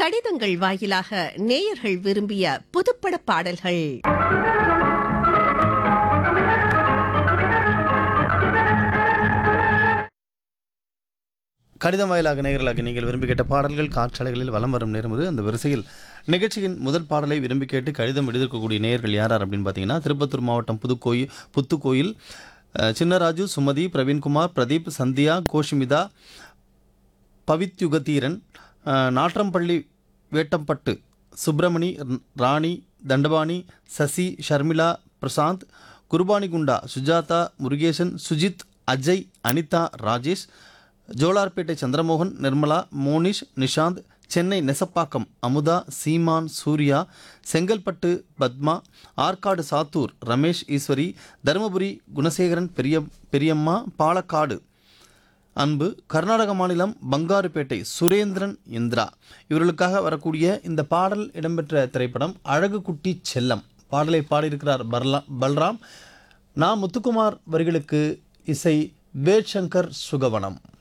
கடிதங்கள் வாயிலாக நேயர்கள் விரும்பிய புதுப்பட பாடல்கள் கடிதம் வாயிலாக நேயர்களாக நீங்கள் விரும்பி கேட்ட பாடல்கள் காற்றாலைகளில் வலம் வரும் நேரம் இது அந்த வரிசையில் நிகழ்ச்சியின் முதல் பாடலை விரும்பி கேட்டு கடிதம் எழுதியிருக்கக்கூடிய நேயர்கள் யார் யார் அப்படின்னு பார்த்தீங்கன்னா திருப்பத்தூர் மாவட்டம் புதுக்கோயில் புத்துக்கோயில் அஹ், சின்னராஜு சுமதி பிரவீன்குமார் பிரதீப் சந்தியா கோஷிமிதா பவித்யுகதீரன் அஹ், நாற்றம்பள்ளி வேட்டம்பட்டு சுப்பிரமணி ர- ராணி தண்டபாணி சசி ஷர்மிளா பிரசாந்த் குருபானிகுண்டா சுஜாதா முருகேசன் சுஜித் அஜய் அனிதா ராஜேஷ் ஜோலார்பேட்டை சந்திரமோகன் நிர்மலா மோனிஷ் நிஷாந்த் சென்னை நெசப்பாக்கம் அமுதா சீமான் சூர்யா செங்கல்பட்டு பத்மா ஆற்காடு சாத்தூர் ரமேஷ் ஈஸ்வரி தருமபுரி குணசேகரன் பெரிய பெரியம்மா பாலக்காடு அன்பு கர்நாடக மாநிலம் பங்காருப்பேட்டை சுரேந்திரன் இந்திரா இவர்களுக்காக வரக்கூடிய இந்த பாடல் இடம்பெற்ற திரைப்படம் அழகு குட்டி செல்லம் பாடலை பாடியிருக்கிறார் பர்லா பல்ராம் நா முத்துக்குமார் வரிகளுக்கு இசை வேட்சங்கர் சுகவனம்